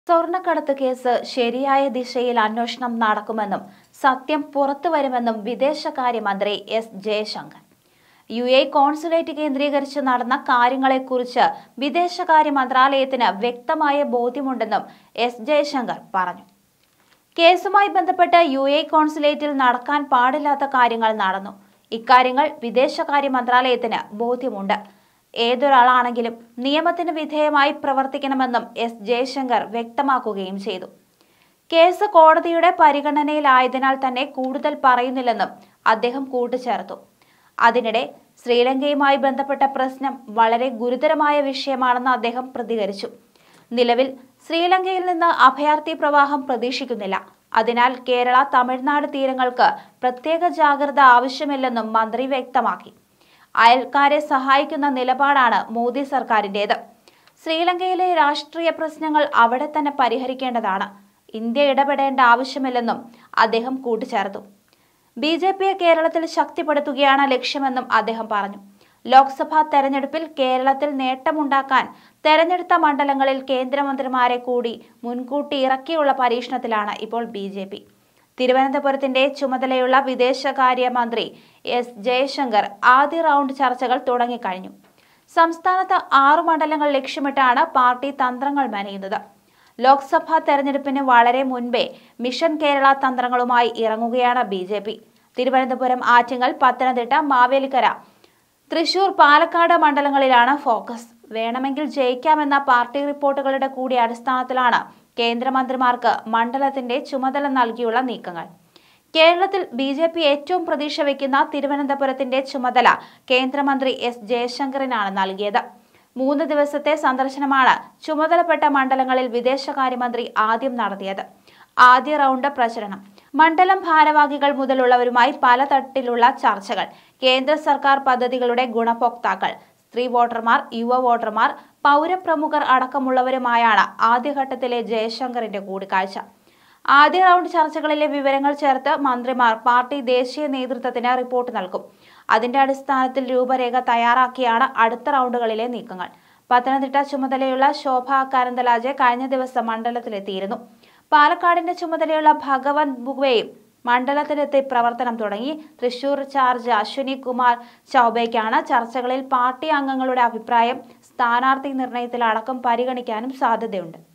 സ്വർണ്ണക്കടത്ത് കേസ് ശരിയായ ദിശയിൽ അന്വേഷണം നടക്കുമെന്നും സത്യം പുറത്തുവരുമെന്നും വിദേശകാര്യമന്ത്രി S Jaishankar U A consulate കേന്ദ്രീകരിച്ച് നടന്ന കാര്യങ്ങളെക്കുറിച്ച് വിദേശകാര്യ മന്ത്രാലയത്തിന് വ്യക്തമായ ബോധ്യമുണ്ടെന്നും എസ് ജയശങ്കർ പറഞ്ഞു കേസുമായി ബന്ധപ്പെട്ട് യു എ കോൺസുലേറ്റിൽ നടക്കാൻ പാടില്ലാത്ത കാര്യങ്ങൾ നടന്നു ഇക്കാര്യങ്ങൾ വിദേശകാര്യ മന്ത്രാലയത്തിന് ബോധ്യമുണ്ട് ഏതൊരാളാണെങ്കിലും നിയമത്തിന് വിധേയമായി പ്രവർത്തിക്കണമെന്നും എസ് ജയശങ്കർ വ്യക്തമാക്കുകയും ചെയ്തു കേസ് കോടതിയുടെ പരിഗണനയിലായതിനാൽ തന്നെ കൂടുതൽ പറയുന്നില്ലെന്നും അദ്ദേഹം കൂട്ടിച്ചേർത്തു അതിനിടെ ശ്രീലങ്കയുമായി ബന്ധപ്പെട്ട പ്രശ്നം വളരെ ഗുരുതരമായ വിഷയമാണെന്ന് അദ്ദേഹം പ്രതികരിച്ചു നിലവിൽ ശ്രീലങ്കയിൽ നിന്ന് അഭയാർത്ഥി പ്രവാഹം പ്രതീക്ഷിക്കുന്നില്ല അതിനാൽ കേരള തമിഴ്നാട് തീരങ്ങൾക്ക് പ്രത്യേക ജാഗ്രത ആവശ്യമില്ലെന്നും മന്ത്രി വ്യക്തമാക്കി അയൽക്കാരെ സഹായിക്കുന്ന നിലപാടാണ് മോദി സർക്കാരിൻ്റേത് ശ്രീലങ്കയിലെ രാഷ്ട്രീയ പ്രശ്നങ്ങൾ അവിടെ തന്നെ പരിഹരിക്കേണ്ടതാണ് ഇന്ത്യ ഇടപെടേണ്ട ആവശ്യമില്ലെന്നും അദ്ദേഹം കൂട്ടിച്ചേർത്തു ബി ജെ പിയെ കേരളത്തിൽ ശക്തിപ്പെടുത്തുകയാണ് ലക്ഷ്യമെന്നും അദ്ദേഹം പറഞ്ഞു ലോക്സഭാ തെരഞ്ഞെടുപ്പിൽ കേരളത്തിൽ നേട്ടമുണ്ടാക്കാൻ തെരഞ്ഞെടുത്ത മണ്ഡലങ്ങളിൽ കേന്ദ്രമന്ത്രിമാരെ കൂടി മുൻകൂട്ടി ഇറക്കിയുള്ള പരീക്ഷണത്തിലാണ് ഇപ്പോൾ ബി ജെ പി തിരുവനന്തപുരത്തിന്റെ ചുമതലയുള്ള വിദേശകാര്യ മന്ത്രി എസ് ജയശങ്കർ ആദ്യ റൗണ്ട് ചർച്ചകൾ തുടങ്ങിക്കഴിഞ്ഞു സംസ്ഥാനത്ത് ആറു മണ്ഡലങ്ങൾ ലക്ഷ്യമിട്ടാണ് പാർട്ടി തന്ത്രങ്ങൾ മെനയുന്നത് ലോക്സഭാ തെരഞ്ഞെടുപ്പിന് വളരെ മുൻപേ മിഷൻ കേരള തന്ത്രങ്ങളുമായി ഇറങ്ങുകയാണ് B J P Thiruvananthapuram Attingal Pathanamthitta Mavelikkara Thrissur Palakkad മണ്ഡലങ്ങളിലാണ് ഫോക്കസ് വേണമെങ്കിൽ ജയിക്കാമെന്ന പാർട്ടി റിപ്പോർട്ടുകളുടെ കൂടി അടിസ്ഥാനത്തിലാണ് കേന്ദ്രമന്ത്രിമാർക്ക് മണ്ഡലത്തിന്റെ ചുമതല നൽകിയുള്ള നീക്കങ്ങൾ കേരളത്തിൽ ബി ജെ പി ഏറ്റവും പ്രതീക്ഷ വയ്ക്കുന്ന തിരുവനന്തപുരത്തിന്റെ ചുമതല കേന്ദ്രമന്ത്രി എസ് ജയശങ്കറിനാണ് നൽകിയത് മൂന്ന് ദിവസത്തെ സന്ദർശനമാണ് ചുമതലപ്പെട്ട മണ്ഡലങ്ങളിൽ വിദേശകാര്യമന്ത്രി ആദ്യം നടത്തിയത് ആദ്യ റൗണ്ട് പ്രചരണം മണ്ഡലം ഭാരവാഹികൾ മുതലുള്ളവരുമായി പലതട്ടിലുള്ള ചർച്ചകൾ കേന്ദ്ര സർക്കാർ പദ്ധതികളുടെ ഗുണഭോക്താക്കൾ സ്ത്രീ വോട്ടർമാർ യുവ വോട്ടർമാർ പൗരപ്രമുഖർ അടക്കമുള്ളവരുമായാണ് ആദ്യഘട്ടത്തിലെ ജയശങ്കറിന്റെ കൂടിക്കാഴ്ച ആദ്യ റൗണ്ട് ചർച്ചകളിലെ വിവരങ്ങൾ ചേർത്ത് മന്ത്രിമാർ പാർട്ടി ദേശീയ നേതൃത്വത്തിന് റിപ്പോർട്ട് നൽകും അതിന്റെ അടിസ്ഥാനത്തിൽ രൂപരേഖ തയ്യാറാക്കിയാണ് അടുത്ത റൗണ്ടുകളിലെ നീക്കങ്ങൾ പത്തനംതിട്ട ചുമതലയുള്ള ശോഭ കാരന്തലാജെ കഴിഞ്ഞ ദിവസം മണ്ഡലത്തിലെത്തിയിരുന്നു പാലക്കാടിന്റെ ചുമതലയുള്ള ഭഗവന്ത് ബുഗ്വയും മണ്ഡലത്തിലെത്തി പ്രവർത്തനം തുടങ്ങി തൃശൂർ ചാർജ് അശ്വിനി കുമാർ ചൌബയ്ക്കാണ് ചർച്ചകളിൽ പാർട്ടി അംഗങ്ങളുടെ അഭിപ്രായം സ്ഥാനാർത്ഥി നിർണയത്തിലടക്കം പരിഗണിക്കാനും സാധ്യതയുണ്ട്